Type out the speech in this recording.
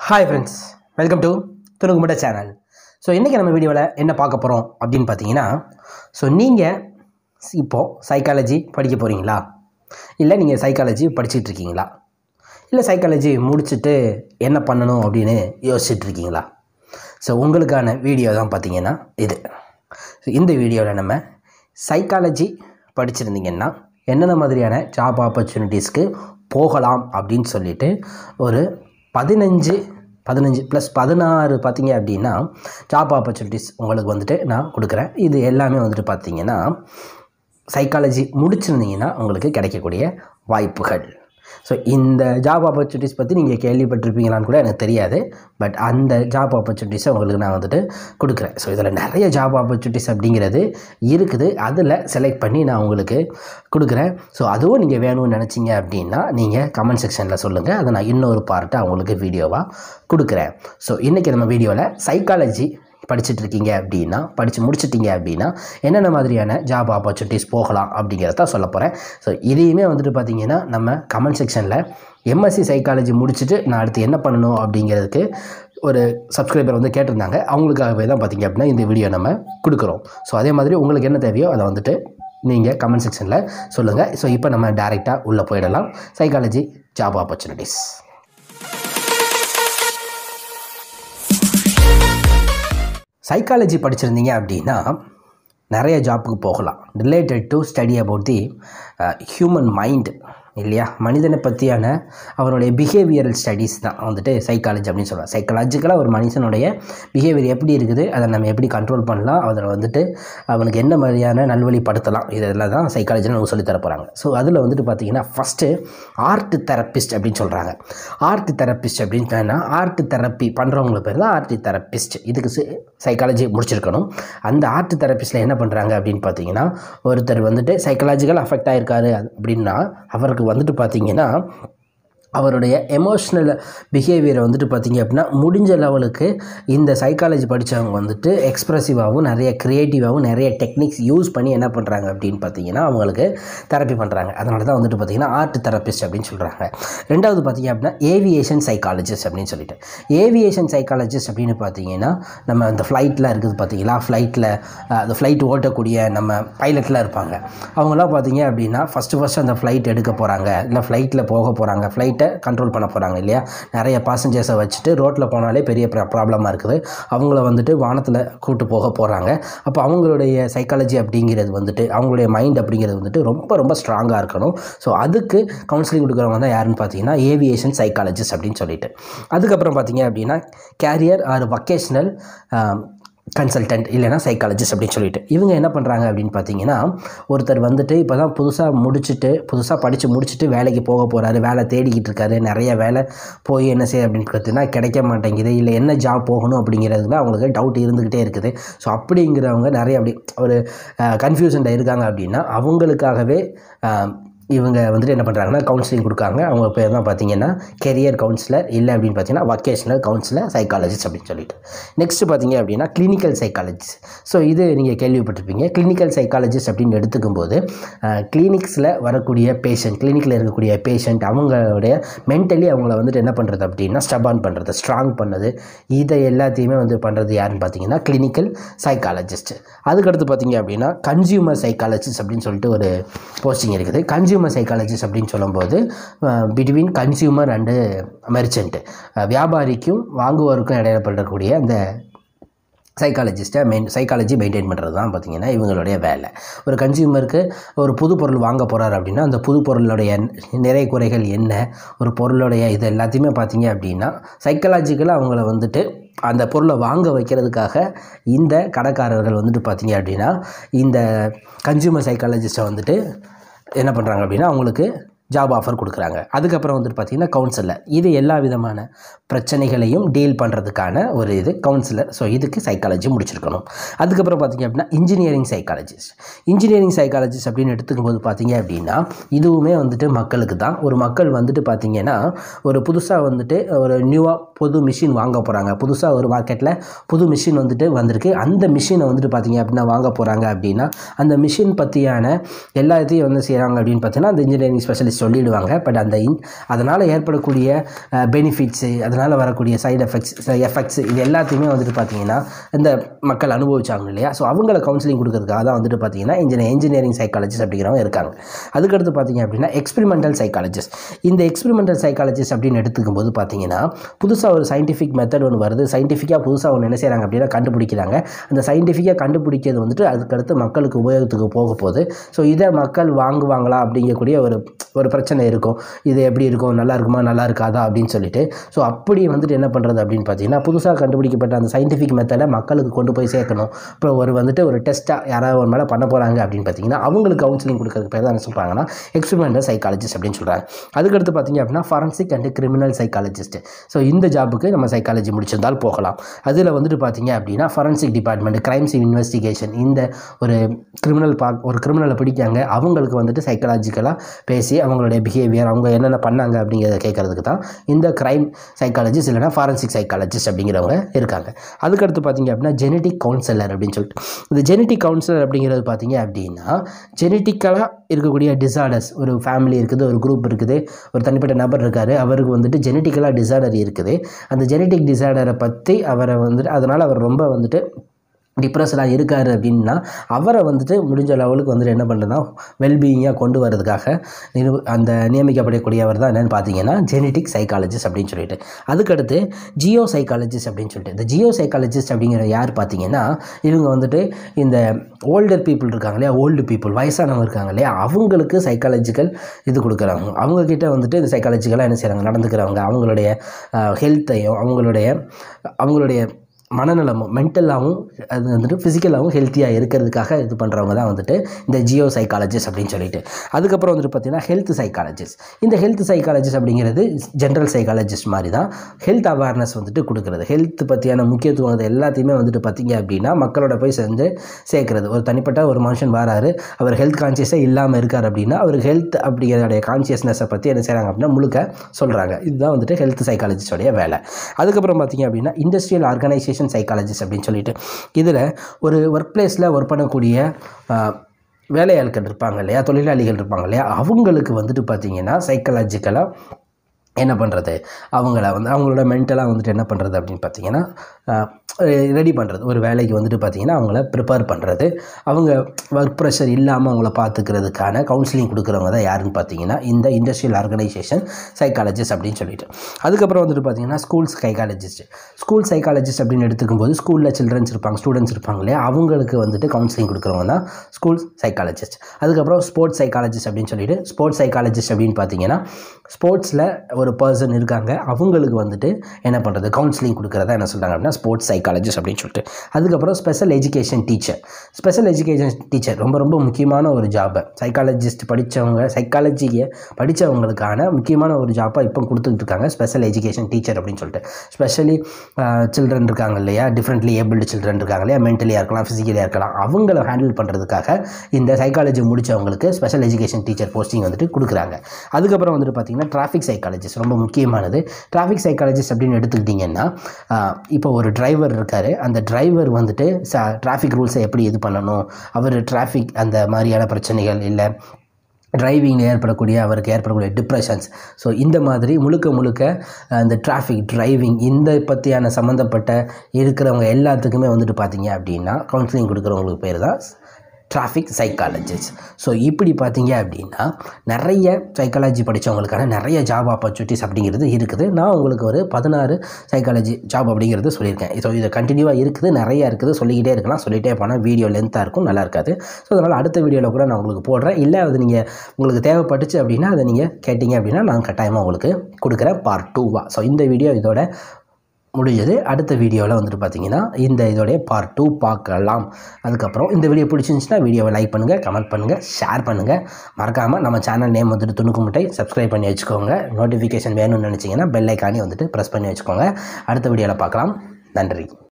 hi friends welcome to துணுக்குமுட்ட channel so இன்றைக்கி நம்ம வீடியோவில் என்ன பார்க்க போகிறோம் அப்படின்னு பார்த்தீங்கன்னா ஸோ நீங்கள் இப்போது சைக்காலஜி படிக்க போகிறீங்களா இல்லை நீங்கள் சைக்காலஜி படிச்சிட்டு இருக்கீங்களா இல்லை சைக்காலஜி முடிச்சுட்டு என்ன பண்ணணும் அப்படின்னு யோசிச்சுட்டு இருக்கீங்களா ஸோ உங்களுக்கான வீடியோ தான் பார்த்தீங்கன்னா இது ஸோ இந்த வீடியோவில் நம்ம சைக்காலஜி படிச்சிருந்தீங்கன்னா என்னென்ன மாதிரியான ஜாப் ஆப்பர்ச்சுனிட்டிஸ்க்கு போகலாம் அப்படின்னு சொல்லிட்டு ஒரு பதினஞ்சு பதினஞ்சு ப்ளஸ் பதினாறு பார்த்தீங்க அப்படின்னா ஜாப் ஆப்பர்ச்சுனிட்டிஸ் உங்களுக்கு வந்துட்டு நான் கொடுக்குறேன் இது எல்லாமே வந்துட்டு பார்த்தீங்கன்னா சைக்காலஜி முடிச்சிருந்தீங்கன்னா உங்களுக்கு கிடைக்கக்கூடிய வாய்ப்புகள் ஸோ இந்த ஜாப் ஆப்பர்ச்சுனிட்டிஸ் பற்றி நீங்கள் கேள்விப்பட்டிருப்பீங்களான்னு கூட எனக்கு தெரியாது பட் அந்த ஜாப் ஆப்பர்ச்சுனிட்டிஸை உங்களுக்கு நான் வந்துட்டு கொடுக்குறேன் ஸோ இதில் நிறைய ஜாப் ஆப்பர்ச்சுனிட்டிஸ் அப்படிங்கிறது இருக்குது அதில் செலக்ட் பண்ணி நான் உங்களுக்கு கொடுக்குறேன் ஸோ அதுவும் நீங்கள் வேணும்னு நினச்சிங்க அப்படின்னா நீங்கள் கமெண்ட் செக்ஷனில் சொல்லுங்கள் அதை நான் இன்னொரு பார்ட்டாக உங்களுக்கு வீடியோவாக கொடுக்குறேன் ஸோ இன்றைக்கி நம்ம வீடியோவில் சைக்காலஜி படிச்சுட்டு இருக்கீங்க அப்படின்னா படித்து முடிச்சிட்டிங்க அப்படின்னா என்னென்ன மாதிரியான ஜாப் ஆப்பர்ச்சுனிட்டிஸ் போகலாம் அப்படிங்கிறத சொல்ல போகிறேன் ஸோ இதையுமே வந்துட்டு பார்த்தீங்கன்னா நம்ம கமெண்ட் செக்ஷனில் எம்எஸ்சி சைக்காலஜி முடிச்சுட்டு நான் அடுத்து என்ன பண்ணணும் அப்படிங்கிறதுக்கு ஒரு சப்ஸ்கிரைபர் வந்து கேட்டிருந்தாங்க அவங்களுக்காகவே தான் பார்த்தீங்க அப்படின்னா இந்த வீடியோ நம்ம கொடுக்குறோம் ஸோ அதே மாதிரி உங்களுக்கு என்ன தேவையோ அதை வந்துட்டு நீங்கள் கமெண்ட் செக்ஷனில் சொல்லுங்கள் ஸோ இப்போ நம்ம டேரெக்டாக உள்ளே போயிடலாம் சைக்காலஜி ஜாப் ஆப்பர்ச்சுனிட்டிஸ் சைக்காலஜி படிச்சிருந்தீங்க அப்படின்னா நிறைய ஜாப்புக்கு போகலாம் related to study about the human mind இல்லையா மனிதனை பற்றியான அவனுடைய பிஹேவியரல் ஸ்டடீஸ் தான் வந்துட்டு சைக்காலஜி அப்படின்னு சொல்லுவாங்க சைக்காலஜிக்கலாக ஒரு மனுஷனுடைய பிஹேவியர் எப்படி இருக்குது அதை நம்ம எப்படி கண்ட்ரோல் பண்ணலாம் அதில் வந்துட்டு அவனுக்கு என்ன மாதிரியான நல்வழிப்படுத்தலாம் இதெல்லாம் தான் சைக்காலஜியில் நமக்கு சொல்லித் தர போகிறாங்க ஸோ அதில் வந்துட்டு பார்த்தீங்கன்னா ஃபஸ்ட்டு ஆர்ட் தெரப்பிஸ்ட் அப்படின்னு சொல்கிறாங்க ஆர்ட் தெரப்பிஸ்ட் அப்படின்னு ஆர்ட் தெரப்பி பண்ணுறவங்கள பேர் தான் ஆர்ட் தெரப்பிஸ்ட் இதுக்கு சைக்காலஜி முடிச்சிருக்கணும் அந்த ஆர்ட் தெரப்பிஸ்ட்டில் என்ன பண்ணுறாங்க அப்படின்னு பார்த்தீங்கன்னா ஒருத்தர் வந்துட்டு சைக்காலஜிக்கல் அஃபெக்ட் ஆகிருக்காரு அப்படின்னா அவருக்கு வந்துட்டு பார்த்தீங்கன்னா அவருடைய எமோஷ்னல் பிஹேவியரை வந்துட்டு பார்த்திங்க அப்படின்னா முடிஞ்ச லெவலுக்கு இந்த சைக்காலஜி படித்தவங்க வந்துட்டு எக்ஸ்ப்ரெசிவாகவும் நிறைய க்ரியேட்டிவாகவும் நிறைய டெக்னிக்ஸ் யூஸ் பண்ணி என்ன பண்ணுறாங்க அப்படின்னு பார்த்தீங்கன்னா அவங்களுக்கு தெரப்பி பண்ணுறாங்க அதனால தான் வந்துட்டு பார்த்திங்கன்னா ஆர்ட் தெரப்பிஸ்ட் அப்படின்னு சொல்கிறாங்க ரெண்டாவது பார்த்திங்க அப்படின்னா ஏவியேஷன் சைக்காலஜிஸ்ட் அப்படின்னு சொல்லிட்டு ஏவியேஷன் சைக்காலஜிஸ்ட் அப்படின்னு பார்த்தீங்கன்னா நம்ம இந்த ஃப்ளைட்டில் இருக்குது பார்த்தீங்களா ஃப்ளைட்டில் அந்த ஃப்ளைட் ஓட்டக்கூடிய நம்ம பைலட்லாம் இருப்பாங்க அவங்களாம் பார்த்தீங்க அப்படின்னா ஃபஸ்ட்டு ஃபஸ்ட்டு அந்த ஃப்ளைட் எடுக்க போகிறாங்க இல்லை ஃப்ளைட்டில் போக போகிறாங்க ஃப்ளைட்டை கண்ட்ரோல் பண்ண போகிறாங்க இல்லையா நிறைய பாசஞ்சர்ஸை வச்சுட்டு ரோட்டில் போனாலே பெரிய ப்ராப்ளமாக இருக்குது அவங்கள வந்துட்டு வானத்தில் கூட்டு போக போகிறாங்க அப்போ அவங்களுடைய சைக்காலஜி அப்படிங்கிறது வந்துட்டு அவங்களுடைய மைண்ட் அப்படிங்கிறது வந்துட்டு ரொம்ப ரொம்ப ஸ்ட்ராங்காக இருக்கணும் ஸோ அதுக்கு கவுன்சிலிங் கொடுக்குறவங்க தான் யாருன்னு பார்த்தீங்கன்னா ஏவியேஷன் சைக்காலஜிஸ்ட் அப்படின்னு சொல்லிட்டு அதுக்கப்புறம் பார்த்தீங்க அப்படின்னா கேரியர் ஆர் வொக்கேஷ்னல் கன்சல்டன்ட் இல்லைனா சைக்காலஜிஸ்ட் அப்படின்னு சொல்லிட்டு இவங்க என்ன பண்ணுறாங்க அப்படின்னு பார்த்தீங்கன்னா ஒருத்தர் வந்துட்டு இப்போ தான் புதுசாக முடிச்சுட்டு புதுசாக படித்து முடிச்சுட்டு வேலைக்கு போக போகிறாரு வேலை தேடிக்கிட்டு இருக்காரு நிறைய வேலை போய் என்ன செய்ய அப்படின்னு பார்த்தீங்கன்னா கிடைக்க மாட்டேங்குது இல்லை என்ன ஜாப் போகணும் அப்படிங்கிறதுல அவங்களுக்கு டவுட் இருந்துக்கிட்டே இருக்குது ஸோ அப்படிங்கிறவங்க நிறைய அப்படி ஒரு கன்ஃபியூஷனில் இருக்காங்க அப்படின்னா அவங்களுக்காகவே இவங்க வந்துட்டு என்ன பண்ணுறாங்கன்னா கவுன்சிலிங் கொடுக்காங்க அவங்க பேர் தான் பார்த்தீங்கன்னா கெரியர் கவுன்சிலர் இல்லை அப்படின்னு பார்த்தீங்கன்னா வொக்கேஷனல் கவுன்சிலர் சைக்காலஜிஸ்ட் அப்படின்னு சொல்லிட்டு நெக்ஸ்ட்டு பார்த்தீங்க அப்படின்னா கிளினிக்கல் சைக்காலஜிஸ்ட் ஸோ இது நீங்கள் கேள்விப்பட்டிருப்பீங்க கிளினிக்கல் சைக்காலஜிஸ்ட் அப்படின்னு எடுத்துக்கும்போது கிளினிக்ஸில் வரக்கூடிய பேஷண்ட் கிளினிக்கில் இருக்கக்கூடிய பேஷண்ட் அவங்களுடைய மென்டலி அவங்கள வந்துட்டு என்ன பண்ணுறது அப்படின்னா ஸ்டபான் பண்ணுறது ஸ்ட்ராங் பண்ணுறது இதை எல்லாத்தையுமே வந்து பண்ணுறது யாருன்னு பார்த்தீங்கன்னா கிளினிக்கல் சைக்காலஜிஸ்ட் அதுக்கடுத்து பார்த்தீங்க அப்படின்னா கன்சியூமர் சைக்காலஜிஸ்ட் அப்படின்னு சொல்லிட்டு ஒரு போஸ்டிங் இருக்குது கன்சியூமர் கன்சியூமர் சைக்காலஜிஸ்ட் அப்படின்னு சொல்லும்போது பிட்வீன் கன்சியூமர் அண்டு மெர்ச்சன்ட் வியாபாரிக்கும் வாங்குவோருக்கும் இடையில பண்ணக்கூடிய அந்த சைக்காலஜிஸ்ட்டை மெயின் சைக்காலஜி மெயின்டைன் பண்ணுறது தான் பார்த்திங்கன்னா இவங்களுடைய வேலை ஒரு கன்சியூமருக்கு ஒரு புது பொருள் வாங்க போகிறாரு அப்படின்னா அந்த புது பொருளுடைய நிறை குறைகள் என்ன ஒரு பொருளுடைய இது எல்லாத்தையுமே பார்த்திங்க அப்படின்னா சைக்காலஜிக்கலாக அவங்கள வந்துட்டு அந்த பொருளை வாங்க வைக்கிறதுக்காக இந்த கடைக்காரர்கள் வந்துட்டு பார்த்திங்க அப்படின்னா இந்த கன்சியூமர் சைக்காலஜிஸ்ட்டை வந்துட்டு என்ன பண்ணுறாங்க அப்படின்னா அவங்களுக்கு ஜாப் ஆஃபர் கொடுக்குறாங்க அதுக்கப்புறம் வந்துட்டு பார்த்திங்கன்னா கவுன்சிலர் இது எல்லா விதமான பிரச்சனைகளையும் டீல் பண்ணுறதுக்கான ஒரு இது கவுன்சிலர் ஸோ இதுக்கு சைக்காலஜி முடிச்சிருக்கணும் அதுக்கப்புறம் பார்த்திங்க அப்படின்னா இன்ஜினியரிங் சைக்காலஜிஸ்ட் இன்ஜினியரிங் சைக்காலஜிஸ்ட் அப்படின்னு எடுத்துக்கும் போது பார்த்திங்க அப்படின்னா இதுவுமே வந்துட்டு மக்களுக்கு தான் ஒரு மக்கள் வந்துட்டு பார்த்திங்கன்னா ஒரு புதுசாக வந்துட்டு ஒரு நியூவாக புது மிஷின் வாங்க போகிறாங்க புதுசாக ஒரு மார்க்கெட்டில் புது மிஷின் வந்துட்டு வந்திருக்கு அந்த மிஷினை வந்துட்டு பார்த்திங்க அப்படின்னா வாங்க போகிறாங்க அப்படின்னா அந்த மிஷின் பற்றியான எல்லாத்தையும் வந்து செய்கிறாங்க அப்படின்னு பார்த்தீங்கன்னா அந்த இன்ஜினியரிங் ஸ்பெஷலிஸ்ட் சொல்லிடுவாங்க பட் அந்த இன் அதனால் ஏற்படக்கூடிய பெனிஃபிட்ஸு அதனால் வரக்கூடிய சைடு எஃபெக்ட்ஸ் எஃபெக்ட்ஸ் இது எல்லாத்தையுமே வந்துட்டு பார்த்தீங்கன்னா இந்த மக்கள் அனுபவிச்சாங்க இல்லையா ஸோ அவங்கள கவுன்சிலிங் கொடுக்கறதுக்காக தான் வந்துட்டு பார்த்தீங்கன்னா இன்ஜினியர் இன்ஜினியரிங் சைக்காலஜிஸ்ட் அப்படிங்கிறவங்க இருக்காங்க அதுக்கடுத்து பார்த்தீங்க அப்படின்னா எக்ஸ்பெரிமெண்டல் சைக்காலஜிஸ்ட் இந்த எக்ஸ்பெரிமெண்டல் சைக்காலஜிஸ்ட் அப்படின்னு எடுத்துக்கும் போது பார்த்தீங்கன்னா புதுசாக ஒரு சயின்டிஃபிக் மெத்தட் ஒன்று வருது சயின்டிஃபிக்காக புதுசாக ஒன்று என்ன செய்கிறாங்க அப்படின்னா கண்டுபிடிக்கிறாங்க அந்த சயின்டிஃபிக்காக கண்டுபிடிக்கிறது வந்துட்டு அதுக்கடுத்து மக்களுக்கு உபயோகத்துக்கு போக போகுது ஸோ இதை மக்கள் வாங்குவாங்களா அப்படிங்கக்கூடிய ஒரு ஒரு பிரச்சனை இருக்கும் இது எப்படி இருக்கும் நல்லா இருக்குமா நல்லா இருக்காதா அப்படின்னு சொல்லிட்டு ஸோ அப்படி வந்துட்டு என்ன பண்ணுறது அப்படின்னு பார்த்தீங்கன்னா புதுசாக கண்டுபிடிக்கப்பட்ட அந்த சயின்டிஃபிக் மெத்தடை மக்களுக்கு கொண்டு போய் சேர்க்கணும் இப்போ ஒரு வந்துட்டு ஒரு டெஸ்ட்டாக யாராவது ஒரு மேலே பண்ண போகிறாங்க அப்படின்னு பார்த்தீங்கன்னா அவங்களுக்கு கவுன்சிலிங் கொடுக்கறதுக்கு பேர் தான் என்ன சொல்கிறாங்கன்னா எக்ஸ்பெரிமெண்டல் சைக்காலஜிஸ்ட் அப்படின்னு சொல்கிறாங்க அதுக்கடுத்து பார்த்தீங்க அப்படின்னா forensic and criminal psychologist so இந்த ஜாபுக்கு நம்ம சைக்காலஜி முடிச்சிருந்தால் போகலாம் அதில் வந்துட்டு பார்த்தீங்க அப்படின்னா ஃபாரன்சிக் டிபார்ட்மெண்ட் கிரைம்ஸ் இன்வெஸ்டிகேஷன் இந்த ஒரு கிரிமினல் பா ஒரு கிரிமினலை பிடிக்காங்க அவங்களுக்கு வந்துட்டு சைக்காலஜிக்கலாக பேசி அவங்களுடைய பிஹேவியர் அவங்க என்னென்ன பண்ணாங்க அப்படிங்கிறத கேட்கறதுக்கு தான் இந்த கிரைம் சைக்காலஜிஸ்ட் இல்லைனா ஃபாரன்சிக் சைக்காலஜிஸ்ட் அப்படிங்கிறவங்க இருக்காங்க அதுக்கடுத்து பார்த்தீங்க அப்படின்னா ஜெனட்டிக் கவுன்சிலர் அப்படின்னு சொல்லிட்டு இந்த ஜெனட்டிக் கவுன்சிலர் அப்படிங்கிறது பார்த்தீங்க அப்படின்னா ஜெனட்டிக்கலாக இருக்கக்கூடிய டிசார்டர்ஸ் ஒரு ஃபேமிலி இருக்குது ஒரு குரூப் இருக்குது ஒரு தனிப்பட்ட நபர் இருக்கார் அவருக்கு வந்துட்டு ஜெனட்டிக்கலாக டிசார்டர் இருக்குது அந்த ஜெனட்டிக் டிசார்டரை பற்றி அவரை வந்துட்டு அதனால் அவர் ரொம்ப வந்துட்டு டிப்ரெஸ்டாக இருக்கார் அப்படின்னா அவரை வந்துட்டு முடிஞ்ச லெவலுக்கு வந்துட்டு என்ன பண்ணுறதுனா வெல்பீயிங்காக கொண்டு வரதுக்காக நிரு அந்த நியமிக்கப்படக்கூடியவர் தான் என்னென்னு பார்த்தீங்கன்னா ஜெனட்டிக் சைக்காலஜிஸ்ட் அப்படின்னு சொல்லிட்டு அதுக்கடுத்து ஜியோ சைக்காலஜிஸ்ட் அப்படின்னு சொல்லிட்டு இந்த ஜியோ சைக்காலஜிஸ்ட் அப்படிங்கிற யார் பார்த்தீங்கன்னா இவங்க வந்துட்டு இந்த ஓல்டர் பீப்புள் இருக்காங்க இல்லையா ஓல்டு பீப்புள் வயசானவங்க இருக்காங்க இல்லையா அவங்களுக்கு சைக்காலஜிக்கல் இது கொடுக்குறாங்க அவங்கக்கிட்ட வந்துட்டு இந்த சைக்காலஜிக்கலாக என்ன செய்கிறாங்க நடந்துக்கிறவங்க அவங்களுடைய ஹெல்த்தையும் அவங்களுடைய அவங்களுடைய மனநலமும் மென்டலாகவும் அது வந்துட்டு ஃபிசிக்கலாகவும் ஹெல்த்தியாக இருக்கிறதுக்காக இது பண்ணுறவங்க தான் வந்துட்டு இந்த ஜியோ சைக்காலஜிஸ்ட் அப்படின்னு சொல்லிட்டு அதுக்கப்புறம் வந்துட்டு பார்த்தீங்கன்னா ஹெல்த் சைக்காலஜிஸ்ட் இந்த ஹெல்த் சைக்காலஜிஸ்ட் அப்படிங்கிறது ஜென்ரல் சைக்காலஜிஸ்ட் மாதிரி தான் ஹெல்த் அவேர்னஸ் வந்துட்டு கொடுக்குறது ஹெல்த் பற்றியான முக்கியத்துவம் அது எல்லாத்தையுமே வந்துட்டு பார்த்தீங்க அப்படின்னா மக்களோட போய் சேர்ந்து சேர்க்குறது ஒரு தனிப்பட்ட ஒரு மனுஷன் வராரு அவர் ஹெல்த் கான்சியஸே இல்லாமல் இருக்கார் அப்படின்னா அவருக்கு ஹெல்த் அப்படிங்கிறடைய கான்சியஸ்னஸை பற்றி என்ன செய்கிறாங்க அப்படின்னா முழுக்க சொல்கிறாங்க இதுதான் வந்துட்டு ஹெல்த் சைக்காலஜிஸ்டோடைய வேலை அதுக்கப்புறம் பார்த்தீங்க அப்படின்னா இண்டஸ்ட்ரியல் ஆர்கனைசேஷன் சைக்காலஜிஸ்ட் அப்படின்னு சொல்லிட்டு இதில் ஒரு ஒர்க் பிளேஸில் ஒர்க் பண்ணக்கூடிய ஆஹ், வேலையாட்கள் இருப்பாங்க இல்லையா தொழிலாளிகள் இருப்பாங்க இல்லையா அவங்களுக்கு வந்துட்டு பார்த்தீங்கன்னா சைக்காலஜிக்கலாக என்ன பண்ணுறது அவங்கள வந்து அவங்களோட மென்டலாக வந்துட்டு என்ன பண்ணுறது அப்படின்னு பார்த்தீங்கன்னா ரெடி பண்ணுறது ஒரு வேலைக்கு வந்துட்டு பார்த்தீங்கன்னா அவங்கள ப்ரிப்பேர் பண்ணுறது அவங்க ஒர்க் ப்ரெஷர் இல்லாமல் அவங்கள பார்த்துக்கிறதுக்கான கவுன்சிலிங் கொடுக்குறவங்க தான் யாருன்னு பார்த்தீங்கன்னா இந்த இண்டஸ்ட்ரியல் ஆர்கனைசேஷன் சைக்காலஜிஸ்ட் அப்படின்னு சொல்லிட்டு அதுக்கப்புறம் வந்துட்டு பார்த்தீங்கன்னா ஸ்கூல் சைக்காலஜிஸ்ட் ஸ்கூல் சைக்காலஜிஸ்ட் அப்படின்னு எடுத்துக்கும் போது ஸ்கூலில் சில்ட்ரன்ஸ் இருப்பாங்க ஸ்டூடெண்ட்ஸ் இருப்பாங்க இல்லையா அவங்களுக்கு வந்துட்டு கவுன்சிலிங் கொடுக்குறவங்க தான் ஸ்கூல் சைக்காலஜிஸ்ட் அதுக்கப்புறம் ஸ்போர்ட்ஸ் சைக்காலஜிஸ்ட் அப்படின்னு சொல்லிட்டு ஸ்போர்ட்ஸ் சைக்காலஜிஸ்ட் அப்படின்னு பார்த்தீங்கன்னா ஸ்போர்ட்ஸில் ஒரு பர்சன் இருக்காங்க அவங்களுக்கு வந்துட்டு என்ன பண்ணுறது கவுன்சிலிங் கொடுக்குறதா என்ன சொல்கிறாங்க அப்படின்னா ஸ்போர்ட்ஸ் சைக்காலஜிஸ்ட் அப்படின்னு சொல்லிட்டு அதுக்கப்புறம் special education teacher special education teacher ரொம்ப ரொம்ப முக்கியமான ஒரு ஜாபை சைக்காலஜிஸ்ட் படித்தவங்க சைக்காலஜியை படித்தவங்களுக்கான முக்கியமான ஒரு ஜாப்பாக இப்போ கொடுத்துட்டு இருக்காங்க ஸ்பெஷல் எஜுகேஷன் டீச்சர் அப்படின்னு சொல்லிட்டு ஸ்பெஷலி சில்ட்ரன் இருக்காங்க இல்லையா டிஃப்ரெண்ட்லி ஏபிள்டு சில்ட்ரன் இருக்காங்க இல்லையா மென்டலியாக இருக்கலாம் ஃபிசிக்கலியாக இருக்கலாம் அவங்கள ஹேண்டில் பண்ணுறதுக்காக இந்த சைக்காலஜி முடித்தவங்களுக்கு ஸ்பெஷல் எஜுகேஷன் டீச்சர் போஸ்டிங் வந்துட்டு கொடுக்குறாங்க அதுக்கப்புறம் வந்துட்டு பார்த்தீங்கன்னா டிராஃபிக் சைக்காலஜிஸ்ட் ரொம்ப முக்கியமானது டிராஃபிக் சைக்காலஜிஸ்ட் அப்படின்னு எடுத்துக்கிட்டிங்கன்னா ஆஹ், இப்போ ஒரு டிரைவர் இருக்கார் அந்த டிரைவர் வந்துட்டு ச டிராஃபிக் ரூல்ஸை எப்படி இது பண்ணணும் அவர் டிராஃபிக் அந்த மாதிரியான பிரச்சனைகள் இல்லை டிரைவிங்கில் ஏற்படக்கூடிய அவருக்கு ஏற்படக்கூடிய டிப்ரெஷன்ஸ் ஸோ இந்த மாதிரி முழுக்க முழுக்க அஹ், இந்த டிராஃபிக் டிரைவிங் இந்த பற்றியான சம்மந்தப்பட்ட இருக்கிறவங்க எல்லாத்துக்குமே வந்துட்டு பார்த்தீங்க அப்படின்னா கவுன்சிலிங் கொடுக்குறவங்களுக்கு பேர் தான் டிராஃபிக் சைக்காலஜிஸ்ட் ஸோ இப்படி பார்த்தீங்க அப்படின்னா நிறைய சைக்காலஜி படித்தவங்களுக்கான நிறைய ஜாப் ஆப்பர்ச்சுனிட்டிஸ் அப்படிங்கிறது இருக்குது நான் உங்களுக்கு ஒரு பதினாறு சைக்காலஜி ஜாப் அப்படிங்கிறது சொல்லியிருக்கேன் ஸோ இது கண்டினியூவாக இருக்குது நிறைய இருக்குது சொல்லிக்கிட்டே இருக்கலாம் சொல்லிகிட்டே போனால் வீடியோ லென்த்தாக இருக்கும் நல்லா இருக்காது ஸோ அதனால் அடுத்த வீடியோவில் கூட நான் உங்களுக்கு போடுறேன் இல்லை அது நீங்கள் உங்களுக்கு தேவைப்பட்டுச்சு அப்படின்னா அதை நீங்கள் கேட்டிங்க அப்படின்னா நான் கட்டாயமாக உங்களுக்கு கொடுக்குறேன் பார்ட் டூவாக ஸோ இந்த வீடியோ இதோட முடிஞ்சது அடுத்த வீடியோவில் வந்துட்டு பார்த்தீங்கன்னா இந்த இதோடைய பார்ட் டூ பார்க்கலாம் அதுக்கப்புறம் இந்த வீடியோ பிடிச்சிருந்துச்சுன்னா வீடியோவை லைக் பண்ணுங்கள் கமெண்ட் பண்ணுங்கள் ஷேர் பண்ணுங்கள் மறக்காமல் நம்ம சேனல் நேம் வந்துட்டு துணுக்கு முட்டை சப்ஸ்கிரைப் பண்ணி வச்சுக்கோங்க நோட்டிஃபிகேஷன் வேணும்னு நினச்சிங்கன்னா பெல் ஐக்கானே வந்துட்டு ப்ரெஸ் பண்ணி வச்சுக்கோங்க அடுத்த வீடியோவில் பார்க்கலாம் நன்றி